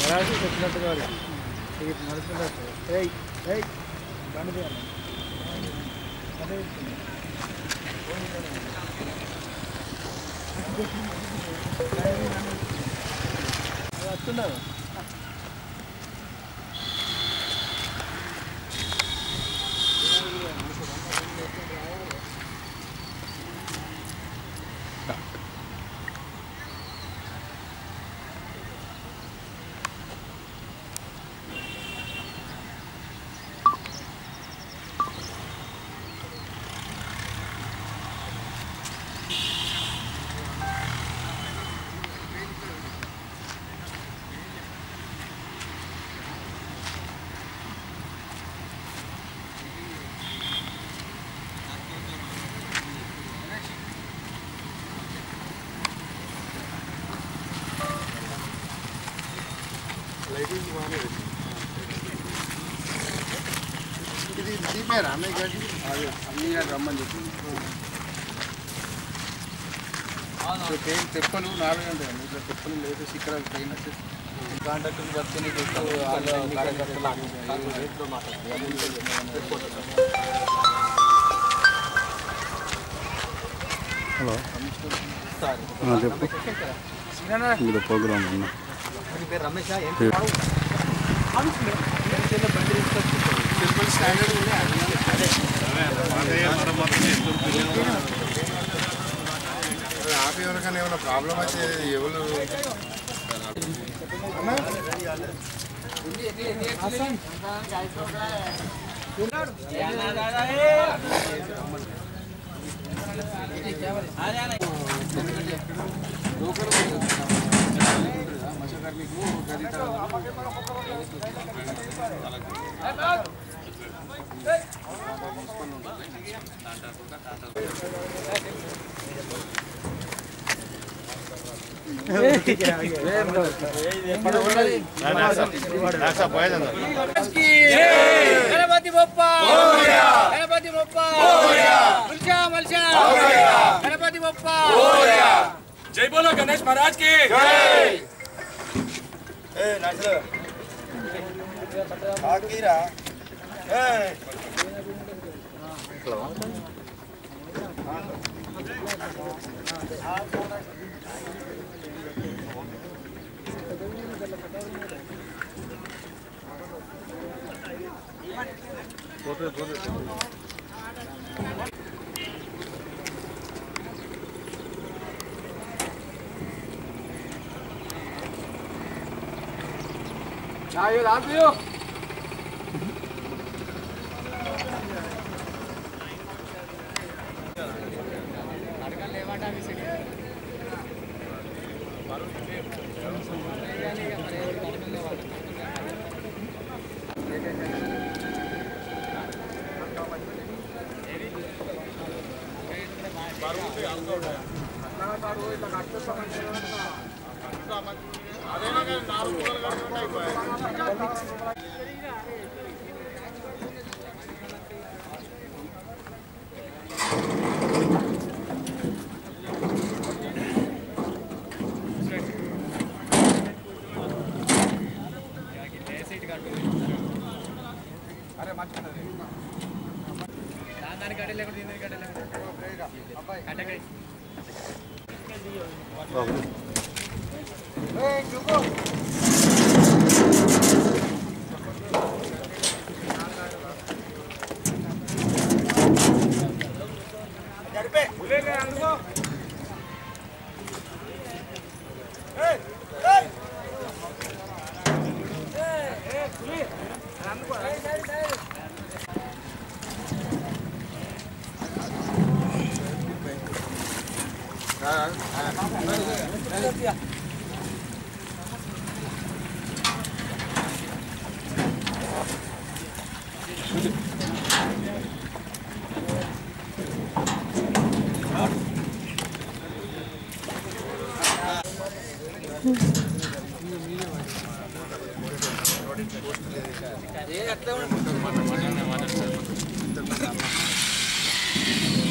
రాజు చెప్పినట్టుగా వాడికి ఇటు నడుచుకుంటూ ఏయ్ ఏయ్ బండి తీయాలి బండి తీస్తుంది. అది వస్తున్నారు ఇది దీపేరా అన్నయ్య గడ్డి అది అన్నయ్య గారు రమ్మని చెప్పి పెయిన్ తెప్పలు నాలుగు గంటలు ఇట్లా తెప్పలు లేదు ఇక్కడ పెయిన్ వచ్చేసి కాంట్రాక్టర్ పట్టుకుని హలో చెప్పు ఇందులో ప్రోగ్రామ్ ఉన్నా టెంపుల్ స్టాండర్డ్ కూడా ఆపి ఎవరికైనా ఏమైనా ప్రాబ్లం అయితే ఎవరు గణపతి బొప్ప గణపతి బొప్ప మల్షా మల్షా గణపతి బొప్ప జై బోలో గణేష్ మహారాజ్ కి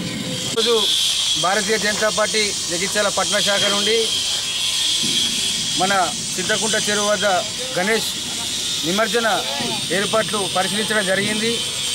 రోజు భారతీయ జనతా పార్టీ జగిత్యాల పట్న శాఖ నుండి మన చింతకుంట చెరువు వద్ద గణేష్ నిమజ్జన ఏర్పాట్లు పరిశీలించడం జరిగింది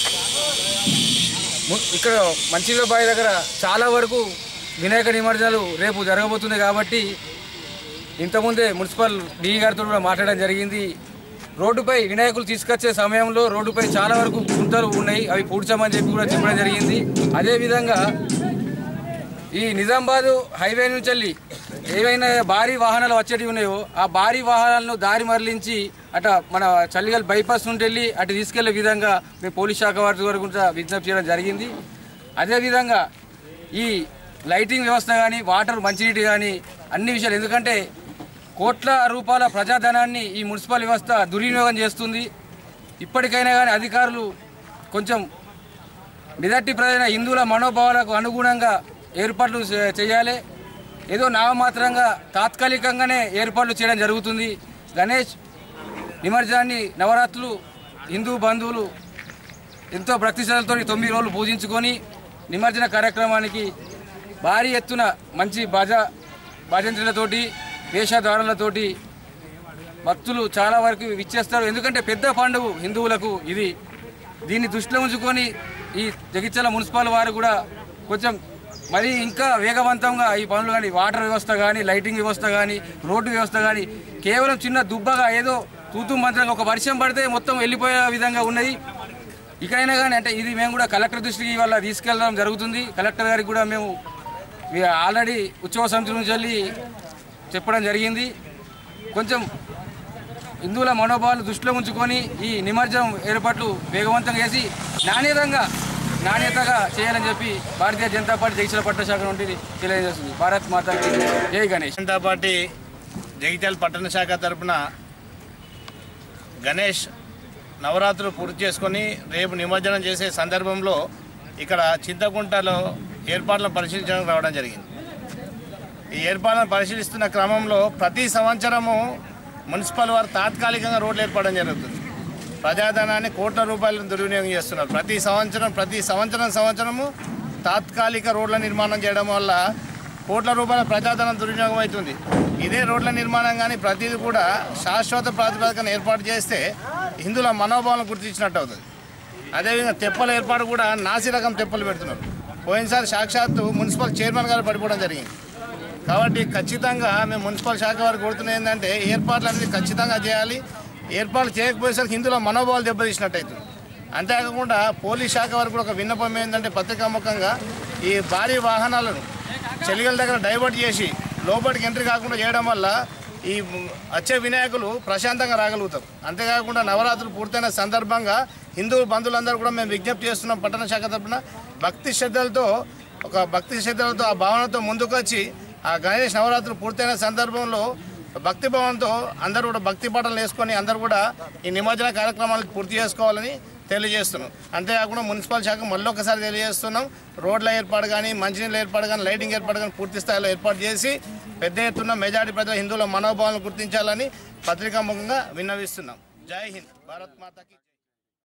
ము- ఇక్కడ మంచిగా బావి దగ్గర చాలా వరకు వినాయక నిమజ్జనాలు రేపు జరగబోతుంది కాబట్టి ఇంతకుముందే మున్సిపల్ డిఈ గారితో కూడా మాట్లాడడం జరిగింది రోడ్డుపై వినాయకులు తీసుకొచ్చే సమయంలో రోడ్డుపై చాలా వరకు గుంతలు ఉన్నాయి అవి పూడ్చామని చెప్పి కూడా చెప్పడం జరిగింది అదేవిధంగా ఈ నిజామాబాద్ హైవే నుంచి వెళ్ళి ఏవైనా భారీ వాహనాలు వచ్చేటివి ఉన్నాయో ఆ భారీ వాహనాలను దారి మరలించి అట మన చల్లిగల్ బైపాస్ నుండి వెళ్ళి అటు తీసుకెళ్లే విధంగా మేము పోలీస్ శాఖ వారి వరకు కూడా విజ్ఞప్తి చేయడం జరిగింది అదేవిధంగా ఈ లైటింగ్ వ్యవస్థ కానీ వాటర్ మంచినీటి కానీ అన్ని విషయాలు ఎందుకంటే కోట్ల రూపాయల ప్రజాధనాన్ని ఈ మున్సిపల్ వ్యవస్థ దుర్వినియోగం చేస్తుంది ఇప్పటికైనా కానీ అధికారులు కొంచెం మెజార్టీ ప్రజల హిందువుల మనోభావాలకు అనుగుణంగా ఏర్పాట్లు చే- చేయాలి ఏదో నామమాత్రంగా తాత్కాలికంగానే ఏర్పాట్లు చేయడం జరుగుతుంది గణేష్ నిమజ్జనాన్ని నవరాత్రులు హిందూ బంధువులు ఎంతో భక్తి శ్రద్ధలతో తొమ్మిది రోజులు పూజించుకొని నిమజ్జన కార్యక్రమానికి భారీ ఎత్తున మంచి భజ భజంత్రులతోటి వేషధారణలతోటి భక్తులు చాలా వరకు విచ్చేస్తారు ఎందుకంటే పెద్ద పండుగ హిందువులకు ఇది దీన్ని దృష్టిలో ఉంచుకొని ఈ జగిత్యాల మున్సిపల్ వారు కూడా కొంచెం మరి ఇంకా వేగవంతంగా ఈ పనులు కానీ వాటర్ వ్యవస్థ కానీ లైటింగ్ వ్యవస్థ కానీ రోడ్డు వ్యవస్థ కానీ కేవలం చిన్న దుబ్బగా ఏదో తూతు మంత్రంగా ఒక వర్షం పడితే మొత్తం వెళ్ళిపోయే విధంగా ఉన్నది ఇకైనా కానీ అంటే ఇది మేము కూడా కలెక్టర్ దృష్టికి ఇవాళ తీసుకెళ్ళడం జరుగుతుంది కలెక్టర్ గారికి కూడా మేము ఇవి ఆల్రెడీ ఉత్సవ సమితి నుంచి వెళ్ళి చెప్పడం జరిగింది కొంచెం హిందువుల మనోభావాలు దృష్టిలో ఉంచుకొని ఈ నిమజ్జనం ఏర్పాట్లు వేగవంతంగా చేసి నాణ్యతంగా నాణ్యతగా చేయాలని చెప్పి భారతీయ జనతా పార్టీ జగిత్యాల పట్టణ శాఖ నుండి తెలియజేస్తుంది భారత్ మాతాకి జై గణేష్ జనతా పార్టీ జగిత్యాల పట్టణ శాఖ తరపున గణేష్ నవరాత్రులు పూర్తి చేసుకొని రేపు నిమజ్జనం చేసే సందర్భంలో ఇక్కడ చింతకుంటలో ఏర్పాట్లను పరిశీలించడానికి రావడం జరిగింది ఈ ఏర్పాట్లను పరిశీలిస్తున్న క్రమంలో ప్రతి సంవత్సరము మున్సిపల్ వారు తాత్కాలికంగా రోడ్లు ఏర్పడడం జరుగుతుంది ప్రజాధనాన్ని కోట్ల రూపాయలను దుర్వినియోగం చేస్తున్నారు ప్రతి సంవత్సరం ప్రతి సంవత్సరం సంవత్సరము తాత్కాలిక రోడ్ల నిర్మాణం చేయడం వల్ల కోట్ల రూపాయల ప్రజాధనం దుర్వినియోగం అవుతుంది ఇదే రోడ్ల నిర్మాణం కానీ ప్రతిదీ కూడా శాశ్వత ప్రాతిపదికన ఏర్పాటు చేస్తే హిందువుల మనోభావాలను గుర్తించినట్టు అవుతుంది అదేవిధంగా తెప్పల ఏర్పాటు కూడా నాసి రకం తెప్పలు పెడుతున్నారు పోయినసారి సాక్షాత్తు మున్సిపల్ చైర్మన్ గారు పడిపోవడం జరిగింది కాబట్టి ఖచ్చితంగా మేము మున్సిపల్ శాఖ వారు కోరుతున్నది ఏంటంటే ఏర్పాట్లు అనేది ఖచ్చితంగా చేయాలి ఏర్పాట్లు చేయకపోయేసరికి హిందువుల మనోభావాలు దెబ్బతీసినట్టు అవుతుంది అంతేకాకుండా పోలీస్ శాఖ వారికి కూడా ఒక విన్నపం ఏంటంటే పత్రికాముఖంగా ఈ భారీ వాహనాలను చెలిగల దగ్గర డైవర్ట్ చేసి లోపలికి ఎంట్రీ కాకుండా చేయడం వల్ల ఈ వచ్చే వినాయకులు ప్రశాంతంగా రాగలుగుతారు అంతేకాకుండా నవరాత్రులు పూర్తయిన సందర్భంగా హిందూ బంధువులందరూ కూడా మేము విజ్ఞప్తి చేస్తున్నాం పట్టణ శాఖ తరపున భక్తి శ్రద్ధలతో ఒక భక్తి శ్రద్ధలతో ఆ భావనతో ముందుకొచ్చి ఆ గణేష్ నవరాత్రులు పూర్తయిన సందర్భంలో భక్తి భావంతో అందరూ కూడా భక్తి పాటలు వేసుకొని అందరూ కూడా ఈ నిమజ్జన కార్యక్రమాలు పూర్తి చేసుకోవాలని తెలియజేస్తున్నాం అంతేకాకుండా మున్సిపల్ శాఖ మళ్ళీ ఒకసారి తెలియజేస్తున్నాం రోడ్ల ఏర్పాటు కానీ మంచినీళ్ళ ఏర్పాటు కానీ లైటింగ్ ఏర్పాటు కానీ పూర్తి స్థాయిలో ఏర్పాటు చేసి పెద్ద ఎత్తున మెజారిటీ ప్రజల హిందువుల మనోభావాలను గుర్తించాలని పత్రికాముఖంగా విన్నవిస్తున్నాం జై హింద్ భారత్ మాతాకి